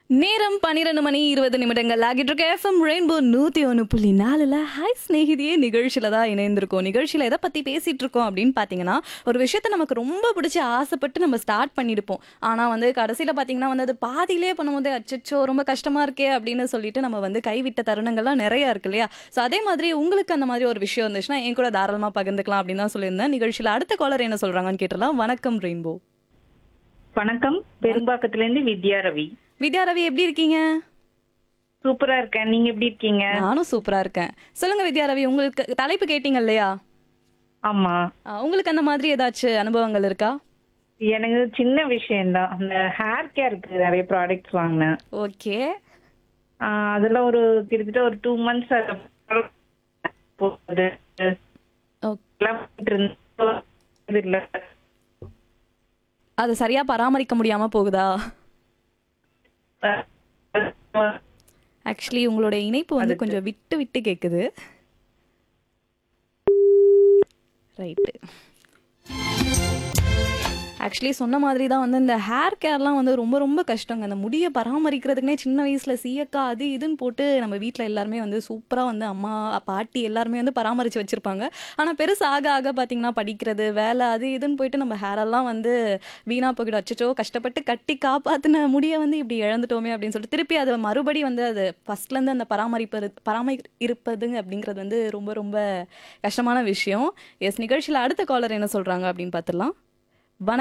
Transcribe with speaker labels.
Speaker 1: நேரம் பன்னிரெண்டு மணி இருபது நிமிடங்கள் ஆகிட்டு இருக்க எஃப்எம் ரெயின்போ நூத்தி ஒன்று புள்ளி நாலுல ஹாய் ஸ்நேகிதியே நிகழ்ச்சியில தான் இணைந்திருக்கோம் நிகழ்ச்சியில எதை பத்தி பேசிட்டு இருக்கோம் அப்படின்னு பாத்தீங்கன்னா ஒரு விஷயத்த நமக்கு ரொம்ப பிடிச்சி ஆசைப்பட்டு நம்ம ஸ்டார்ட் பண்ணிருப்போம் ஆனா வந்து கடைசியில பாத்தீங்கன்னா வந்து அது பாதியிலே பண்ணும்போது அச்சச்சோ ரொம்ப கஷ்டமா இருக்கே அப்படின்னு சொல்லிட்டு நம்ம வந்து கைவிட்ட தருணங்கள்லாம் நிறைய இருக்கு இல்லையா ஸோ அதே மாதிரி உங்களுக்கு அந்த மாதிரி ஒரு விஷயம் இருந்துச்சுன்னா என் கூட தாராளமா பகிர்ந்துக்கலாம் அப்படின்னு தான் சொல்லியிருந்தேன் நிகழ்ச்சியில அடுத்த காலர் என்ன சொல்றாங்கன்னு கேட்டலாம் வணக்கம் ரெயின்போ
Speaker 2: வணக்கம் பெரும்பாக்கத்துல இருந்து வித்யா ரவி
Speaker 1: வித்யா ரவி எப்படி இருக்கீங்க
Speaker 2: சூப்பரா இருக்கேன் நீங்க எப்படி இருக்கீங்க
Speaker 1: நானும் சூப்பரா இருக்கேன் சொல்லுங்க வித்யா ரவி உங்களுக்கு தலைப்பு கேட்டீங்க இல்லையா
Speaker 2: ஆமா
Speaker 1: ஆ, உங்களுக்கு அந்த மாதிரி ஏதாச்சும் அனுபவங்கள் இருக்கா
Speaker 2: எனக்கு சின்ன விஷயம்தான் அந்த ஹேர் கேருக்கு நிறைய ப்ராடக்ட்ஸ் வாங்கினேன்
Speaker 1: ஓகே
Speaker 2: ஆஹ் அதெல்லாம் ஒரு கிட்டத்தட்ட ஒரு டூ மந்த்ஸ் போகுது எல்லாம் பண்ணிட்டு இருந்தேன். இது இல்ல
Speaker 1: அது சரியா பராமரிக்க முடியாம போகுதா ஆக்சுவலி உங்களோட இணைப்பு வந்து கொஞ்சம் விட்டு விட்டு கேக்குது ரைட்டு ஆக்சுவலி சொன்ன மாதிரி தான் வந்து இந்த ஹேர் கேர்லாம் வந்து ரொம்ப ரொம்ப கஷ்டங்க அந்த முடியை பராமரிக்கிறதுக்குனே சின்ன வயசில் சீயக்கா அது இதுன்னு போட்டு நம்ம வீட்டில் எல்லாருமே வந்து சூப்பராக வந்து அம்மா பாட்டி எல்லாருமே வந்து பராமரித்து வச்சுருப்பாங்க ஆனால் பெருசு ஆக ஆக பார்த்தீங்கன்னா படிக்கிறது வேலை அது இதுன்னு போயிட்டு நம்ம ஹேரெல்லாம் வந்து வீணாக போய்கிட்டு அச்சச்சோ கஷ்டப்பட்டு கட்டி காப்பாற்றின முடியை வந்து இப்படி இழந்துட்டோமே அப்படின்னு சொல்லிட்டு திருப்பி அதை மறுபடி வந்து அது ஃபஸ்ட்லேருந்து அந்த பராமரிப்பது பராமரி இருப்பதுங்க அப்படிங்கிறது வந்து ரொம்ப ரொம்ப கஷ்டமான விஷயம் எஸ் நிகழ்ச்சியில் அடுத்த காலர் என்ன சொல்கிறாங்க அப்படின்னு பார்த்துடலாம்